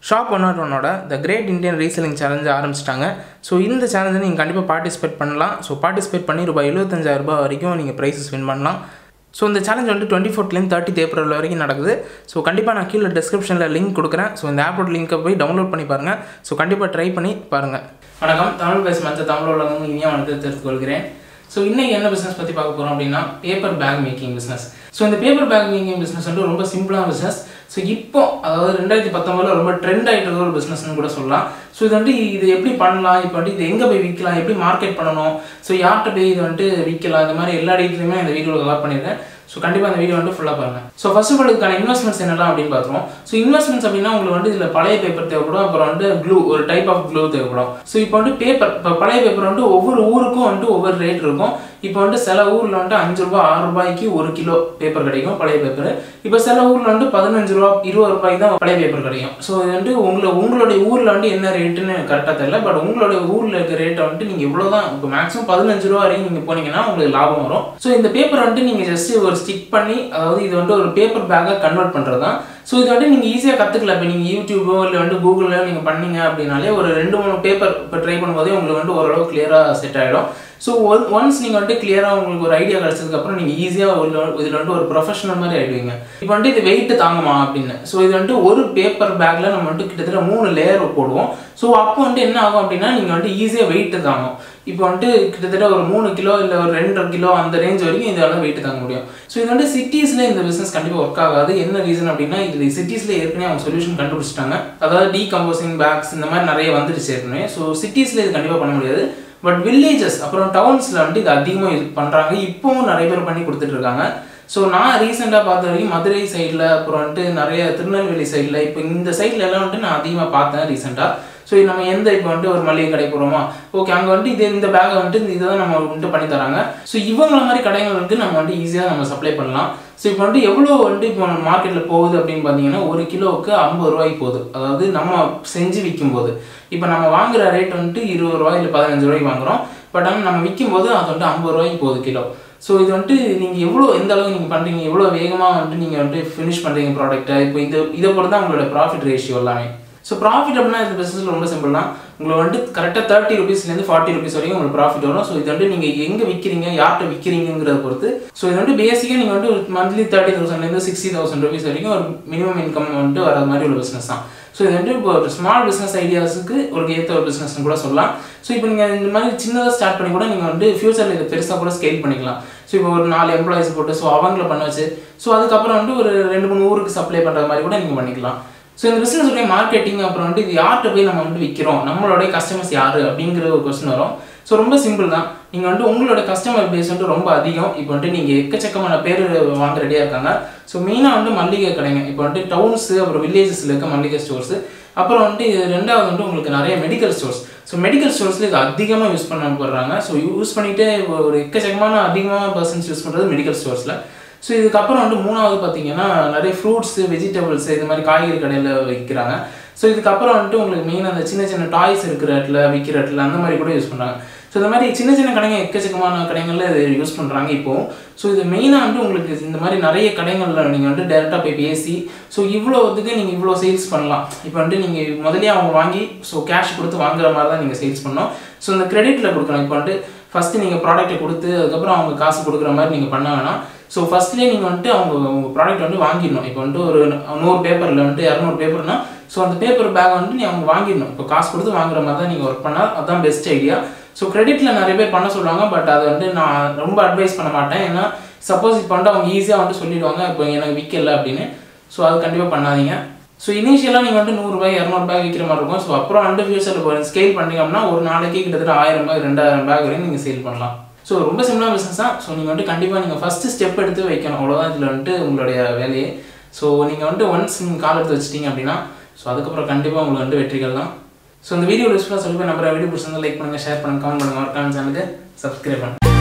shop one not ஒன்னோட the great Indian reselling challenge ஆரம்பிச்சிட்டாங்க so இந்த சேலஞ்சை நீங்கள் கண்டிப்பாக பார்ட்டிசிபேட் பண்ணலாம் ஸோ பார்ட்டிசிபேட் பண்ணி ரூபாய் எழுபத்தஞ்சாயிரம் ரூபாய் வரைக்கும் நீங்கள் ப்ரைஸஸ் வின் பண்ணலாம் ஸோ இந்த சேலஞ்ச் வந்து டுவெண்ட்டி ஃபோர்த்லேருந்து தேர்ட்டி ஏப்ரல் வரைக்கும் நடக்குது ஸோ கண்டிப்பாக நான் கீழே டிஸ்கிரிப்ஷனில் லிங்க் கொடுக்குறேன் ஸோ இந்த ஆப்போட லிங்க்கை போய் டவுன்லோட் பண்ணி பாருங்கள் ஸோ கண்டிப்பாக ட்ரை பண்ணி பாருங்கள் வணக்கம் தமிழ் பேச மற்ற தமிழ் உலகம் இனியாக வந்து தெரிவித்துக்கொள்கிறேன் ஸோ இன்றைக்கி என்ன பிஸ்னஸ் பற்றி பார்க்க போகிறோம் அப்படின்னா paper bag making business so இந்த பேப்பர் பேக் மேக்கிங் பிஸ்னஸ் வந்து ரொம்ப சிம்பிளான பிஸ்னஸ் ஸோ இப்போ அதாவது ரெண்டாயிரத்தி பத்தொம்பதில் ரொம்ப ட்ரெண்ட் ஆகிட்டு இருக்க ஒரு பிஸ்னஸ்னு கூட சொல்லலாம் ஸோ இது வந்து இது எப்படி பண்ணலாம் இப்போ வந்து இது எங்கே போய் விற்கலாம் எப்படி மார்க்கெட் பண்ணணும் ஸோ யார்கிட்ட போய் இது வந்துட்டு விற்கலாம் இந்த மாதிரி எல்லா டீட்டெயிலுமே இந்த வீடியோவில் கவர் பண்ணியிருக்கேன் ஸோ கண்டிப்பாக அந்த வீடியோ வந்து ஃபுல்லாக பாருங்கள் ஸோ ஃபர்ஸ்ட் ஆஃப் ஆல் இதுக்கான இன்வெஸ்ட்மெண்ட்ஸ் என்னலாம் அப்படின்னு பார்த்துருவோம் ஸோ இன்வெஸ்ட்மெண்ட்ஸ் அப்படின்னா உங்களுக்கு வந்து இதில் பழைய பேப்பர் தேவைப்படும் அப்புறம் வந்து க்ளூ ஒரு டைப் ஆஃப் க்ளூ தேவைப்படும் ஸோ இப்போ வந்து பேப்பர் இப்போ பழைய பேப்பர் வந்து ஒவ்வொரு ஊருக்கும் வந்துட்டு ஒவ்வொரு ரேட் இருக்கும் இப்போ வந்து சில ஊரில் வந்துட்டு அஞ்சு ரூபாய் ஆறு ரூபாய்க்கு ஒரு கிலோ பேப்பர் கிடைக்கும் பழைய பேப்பர் இப்போ சில ஊரில் வந்து பதினஞ்சு ரூபா இருபது ரூபாய்க்கு தான் பழைய பேப்பர் கிடைக்கும் ஸோ இது வந்து உங்களை உங்களுடைய ஊரில் வந்து என்ன ரேட்டுன்னு கரெக்டாக தெரியல பட் உங்களுடைய ஊரில் இருக்க ரேட்டை வந்துட்டு நீங்கள் இவ்வளோ தான் இப்போ மேக்ஸிமம் பதினஞ்சு ரூபா வரைக்கும் நீங்கள் போனீங்கன்னா உங்களுக்கு லாபம் வரும் ஸோ இந்த பேப்பர் வந்துட்டு நீங்கள் ஜஸ்ட் ஒரு ஸ்டிக் பண்ணி அதாவது இது வந்து ஒரு பேப்பர் பேக்காக கன்வெர்ட் பண்ணுறது தான் ஸோ இது வந்து நீங்கள் ஈஸியாக கற்றுக்கலாம் இப்போ நீங்கள் யூடியூபோ இல்லை வந்து கூகுளில் நீங்கள் பண்ணீங்க அப்படின்னாலே ஒரு ரெண்டு மூணு பேப்பர் இப்போ ட்ரை பண்ணும்போதே உங்களுக்கு வந்து ஓரளவு கிளியராக செட் ஆகிடும் ஸோ ஒன் ஒன்ஸ் நீங்கள் வந்துட்டு கிளியராக உங்களுக்கு ஒரு ஐடியா கிடச்சதுக்கப்புறம் நீங்கள் ஈஸியாக இதில் வந்து ஒரு ப்ரொஃபஷனல் மாதிரி ஆகிடுவீங்க இப்போ வந்துட்டு இது வெயிட் தாங்குமா அப்படின்னு ஸோ இது வந்துட்டு ஒரு பேப்பர் பேக்கில் நம்ம வந்துட்டு கிட்டத்தட்ட மூணு லேயர் போடுவோம் ஸோ அப்போ வந்துட்டு என்ன ஆகும் அப்படின்னா நீங்கள் வந்துட்டு ஈஸியாக வெயிட் தாங்கும் இப்போ வந்துட்டு கிட்டத்தட்ட ஒரு மூணு கிலோ இல்லை ஒரு ரெண்டரை கிலோ அந்த ரேஞ்ச் வரைக்கும் இதால் வெயிட் தாங்க முடியும் ஸோ இது வந்து சிட்டிஸில் இந்த பிஸ்னஸ் கண்டிப்பாக ஒர்க் ஆகாது என்ன ரீசன் அப்படின்னா இது சிட்டிஸில் ஏற்கனவே அவங்க சொல்யூஷன் கண்டுபிடிச்சிட்டாங்க அதாவது டீகம்போசிங் பேக்ஸ் இந்த மாதிரி நிறைய வந்துடுச்சு ஏற்கனவே ஸோ சிட்டிஸில் இது கண்டிப்பாக பண்ண முடியாது பட் வில்லேஜஸ் அப்புறம் டவுன்ஸில் வந்துட்டு இது அதிகமாக இது பண்ணுறாங்க இப்போவும் நிறைய பேர் பண்ணி கொடுத்துட்டு இருக்காங்க ஸோ நான் ரீசெண்டாக பார்த்த வரைக்கும் மதுரை சைடில் அப்புறம் வந்துட்டு நிறைய திருநெல்வேலி சைடில் இப்போ இந்த சைடில் எல்லாம் வந்துட்டு நான் அதிகமாக பார்த்தேன் ரீசெண்டாக ஸோ நம்ம எந்த இப்போ வந்துட்டு ஒரு மளிகை கடை போகிறோமா ஓகே அங்கே வந்துட்டு இது இந்த பேக்கை வந்துட்டு இதை தான் நம்ம வந்துட்டு பண்ணி தராங்க ஸோ இவங்கள மாதிரி கடைகளுக்கு நம்ம வந்துட்டு ஈஸியாக நம்ம சப்ளை பண்ணலாம் ஸோ இப்போ வந்துட்டு எவ்வளோ வந்துட்டு இப்போ மார்க்கெட்டில் போகுது அப்படின்னு பார்த்தீங்கன்னா ஒரு கிலோவுக்கு ஐம்பது ரூபாய்க்கு போகுது அதாவது நம்ம செஞ்சு விற்கும் போது இப்போ நம்ம வாங்குற ரேட் வந்துட்டு இருபது ரூபாய் இல்லை பதினஞ்சு ரூபாய்க்கு வாங்குறோம் பட் ஆனால் நம்ம விற்கும் போது அது வந்துட்டு ஐம்பது ரூபாய்க்கு போகுது கிலோ ஸோ இது வந்துட்டு நீங்கள் எவ்வளோ எந்த அளவுக்கு நீங்கள் பண்ணுறீங்க எவ்வளோ வேகமாக வந்துட்டு நீங்கள் வந்துட்டு ஃபினிஷ் பண்ணுறீங்க ப்ராடக்ட்டை இப்போ இது இதை பொறுத்து தான் உங்களோட ப்ராஃபிட் ரேஷியோ எல்லாமே ஸோ ப்ராஃபிட் அப்படின்னா இந்த பிஸ்னஸ் ரொம்ப சிம்பிள் தான் உங்களுக்கு வந்துட்டு கரெக்டாக தேர்ட்டி ருபீஸ்லேருந்து ஃபார்ட்டி ருபீஸ் வரைக்கும் உங்களுக்கு ப்ராஃபிட் வரும் ஸோ இது வந்து நீங்கள் எங்கே விற்கிறீங்க யார்கிட்ட விற்கிறீங்கிறத பொறுத்து ஸோ இது வந்து பேசிக்காக நீங்கள் வந்து ஒரு மந்த்லி தேர்ட்டி தௌசண்ட்லேருந்து சிக்ஸ்டி தௌசண்ட் ருபீஸ் வரைக்கும் ஒரு மினிமம் இன்கம் வந்துட்டு வர மாதிரி ஒரு பிஸ்னஸ் தான் ஸோ இது வந்து இப்போ ஒரு ஸ்மால் பிஸ்னஸ் ஐடியாஸுக்கு ஒரு ஏற்ற ஒரு பிஸ்னஸ்னு கூட சொல்லலாம் ஸோ இப்போ நீங்கள் இந்த மாதிரி சின்னதாக ஸ்டார்ட் பண்ணி கூட நீங்கள் வந்து ஃபியூச்சரில் இதை பெருசாக கூட ஸ்கேல் பண்ணிக்கலாம் ஸோ இப்போ ஒரு நாலு எம்ப்ளாயிஸ் போட்டு ஸோ அவங்கள பண்ண வச்சு ஸோ அதுக்கப்புறம் வந்து ஒரு ரெண்டு மூணு ஊருக்கு சப்ளை பண்ணுற மாதிரி கூட நீங்கள் பண்ணிக்கலாம் ஸோ இந்த பிஸ்னஸுடைய மார்க்கெட்டிங் அப்புறம் வந்து இது யார்கிட்ட போய் நம்ம வந்து விற்கிறோம் நம்மளுடைய கஸ்டமர்ஸ் யார் அப்படிங்கிற ஒரு கொஸ்டின் வரும் ஸோ ரொம்ப சிம்பிள் தான் நீங்கள் வந்துட்டு உங்களோட கஸ்டமர் பேஸ் வந்து ரொம்ப அதிகம் இப்போ வந்துட்டு நீங்கள் எக்கச்சக்கமான பேர் வாங்க ரெடியாக இருக்காங்க ஸோ மெயினாக வந்து மல்லிகை கடைங்க இப்போ வந்துட்டு டவுன்ஸு அப்புறம் வில்லேஜஸில் இருக்க மல்லிகை ஸ்டோர்ஸு அப்புறம் வந்துட்டு ரெண்டாவது வந்து உங்களுக்கு நிறைய மெடிக்கல் ஸ்டோர்ஸ் ஸோ மெடிக்கல் ஸ்டோர்ஸில் இது அதிகமாக யூஸ் பண்ண போடுறாங்க ஸோ யூஸ் பண்ணிகிட்டே ஒரு எக்கச்சக்கமான அதிகமான பர்சன்ஸ் யூஸ் பண்ணுறது மெடிக்கல் ஸ்டோர்ஸில் ஸோ இதுக்கப்புறம் வந்து மூணாவது பார்த்தீங்கன்னா நிறைய ஃப்ரூட்ஸு வெஜிடபிள்ஸ் இது மாதிரி காய்கறி கடையில் விற்கிறாங்க ஸோ இதுக்கப்புறம் வந்துட்டு உங்களுக்கு மெயின் அந்த சின்ன சின்ன டாய்ஸ் இருக்கிற இடத்துல விற்கிற இடத்துல அந்த மாதிரி கூட யூஸ் பண்ணுறாங்க ஸோ இந்த மாதிரி சின்ன சின்ன கடைங்க எக்கச்சக்கமான கடைகளில் இது யூஸ் பண்ணுறாங்க இப்போது ஸோ இது மெயினாக வந்து உங்களுக்கு இந்த மாதிரி நிறைய கடைகளில் நீங்கள் வந்து டேரெக்டாக போய் பேசி ஸோ இவ்வளோ இதுக்கு நீங்கள் இவ்வளோ சேல்ஸ் பண்ணலாம் இப்போ வந்து நீங்கள் முதலே அவங்க வாங்கி ஸோ கேஷ் கொடுத்து வாங்குற மாதிரி தான் நீங்கள் சேல்ஸ் பண்ணணும் ஸோ இந்த கிரெடிட்டில் கொடுக்கணும் இப்போ வந்துட்டு ஃபஸ்ட்டு நீங்கள் ப்ராடக்ட்டை கொடுத்து அதுக்கப்புறம் அவங்க காசு கொடுக்குற மாதிரி நீங்கள் பண்ண வேணாம் ஸோ ஃபஸ்ட்லேயே நீங்கள் வந்துட்டு அவங்க உங்கள் ப்ராடக்ட் வந்து வாங்கிடணும் இப்போ வந்துட்டு ஒரு நூறு பேப்பரில் வந்துட்டு இரநூறு பேப்பர்னா ஸோ அந்த பேப்பர் பேக் வந்துட்டு நீ அவங்க வாங்கிடணும் இப்போ காசு கொடுத்து வாங்குற மாதிரி தான் நீங்கள் ஒர்க் பண்ணால் அதுதான் பெஸ்ட் ஐடியா ஸோ கிரெடிட்டில் நிறைய பேர் பண்ண சொல்லுவாங்க பட் அதை வந்து நான் ரொம்ப அட்வைஸ் பண்ண மாட்டேன் ஏன்னா சப்போஸ் இப்போ வந்து அவங்க ஈஸியாக வந்து சொல்லிடுவாங்க இப்போ எனக்கு விற்கல அப்படின்னு ஸோ அது கண்டிப்பாக பண்ணாதீங்க ஸோ இனிஷியலாக நீங்கள் வந்து நூறுரூபாய் இரநூறுபாய் விற்கிற மாதிரி இருக்கும் ஸோ அப்புறம் வந்து ஃபியூச்சரில் போகிற ஸ்கேல் பண்ணிங்க அப்படின்னா ஒரு நாளைக்கு கிட்டத்தட்ட ஆயிரம் பேக் ரெண்டாயிரம் பேக் வரையும் நீங்கள் சேல் பண்ணலாம் ஸோ ரொம்ப சிம்பிளான பிஸ்னஸ் தான் ஸோ நீங்கள் வந்துட்டு கண்டிப்பாக நீங்கள் ஃபஸ்ட்டு ஸ்டெப் எடுத்து வைக்கணும் அவ்வளோதான் இதில் வந்துட்டு உங்களுடைய வேலையே ஸோ நீங்கள் வந்துட்டு ஒன்ஸ் நீங்கள் கால் எடுத்து வச்சிட்டிங்க அப்படின்னா ஸோ அதுக்கப்புறம் கண்டிப்பாக உங்களுக்கு வந்து வெற்றிகள் தான் ஸோ இந்த வீடியோ யூஸ்ஃபுல்லாக சொல்லி நம்புற வீடியோ பிடிச்சிருந்தா லைக் பண்ணுங்கள் ஷேர் பண்ணுங்கள் கமெண்ட் பண்ணுங்கள் மறக்காம சேனலுக்கு சப்ஸ்கிரைப் பண்ணுங்கள்